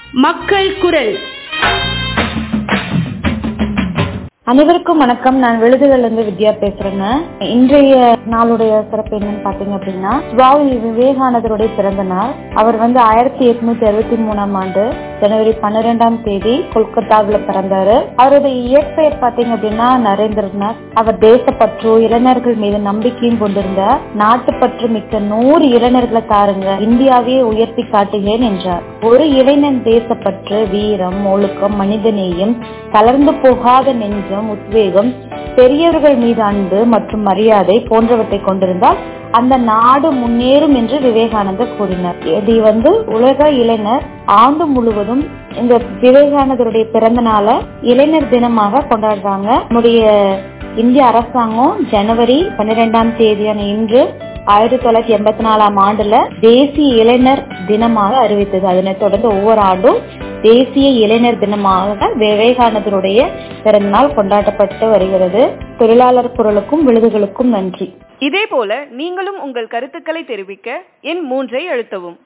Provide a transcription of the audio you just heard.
மக்கள் குரல் அனைவருக்கும் வணக்கம் நான் விழுதுகள்ல இருந்து வித்யா பேசுறேங்க இன்றைய நாளுடைய சிறப்பு என்னன்னு பாத்தீங்க அப்படின்னா சுவாமி விவேகானந்தருடைய பிறந்த நாள் அவர் வந்து ஆயிரத்தி எட்நூத்தி அறுபத்தி மூணாம் ஆண்டு ஜனவரி பன்னிரெண்டாம் தேதி கொல்கத்தாவில் பிறந்தாரு அவருடைய இயற்பெயர் பாத்தீங்க அப்படின்னா நரேந்திரநாத் அவர் தேசப்பற்று இளைஞர்கள் மீது நம்பிக்கையும் கொண்டிருந்தார் நாட்டுப்பற்று மிக்க நூறு இளைஞர்களை தாருங்க இந்தியாவையே உயர்த்தி காட்டுகிறேன் என்றார் ஒரு இளைஞன் தேசப்பற்று வீரம் ஒழுக்கம் மனிதநேயம் தளர்ந்து போகாத நெஞ்சம் உத்வேகம் பெரியவர்கள் மீது அன்பு மற்றும் மரியாதை போன்றவற்றை கொண்டிருந்தால் அந்த நாடு முன்னேறும் என்று விவேகானந்தர் கூறினார் இது வந்து உலக இளைஞர் ஆண்டு முழுவதும் இந்த விவேகானந்தருடைய பிறந்த நாளை இளைஞர் தினமாக கொண்டாடுறாங்க நம்முடைய இந்திய அரசாங்கம் ஜனவரி பன்னிரெண்டாம் தேதியான இன்று ஆயிரத்தி தொள்ளாயிரத்தி எண்பத்தி நாலாம் ஆண்டுல தேசிய இளைஞர் தினமாக அறிவித்தது அதனைத் தொடர்ந்து ஒவ்வொரு ஆண்டும் தேசிய இளைஞர் தினமாக விவேகானந்தருடைய பிறந்தநாள் கொண்டாடப்பட்டு வருகிறது தொழிலாளர் குரலுக்கும் விழுதுகளுக்கும் நன்றி இதேபோல நீங்களும் உங்கள் கருத்துக்களை தெரிவிக்க எண் மூன்றை அழுத்தவும்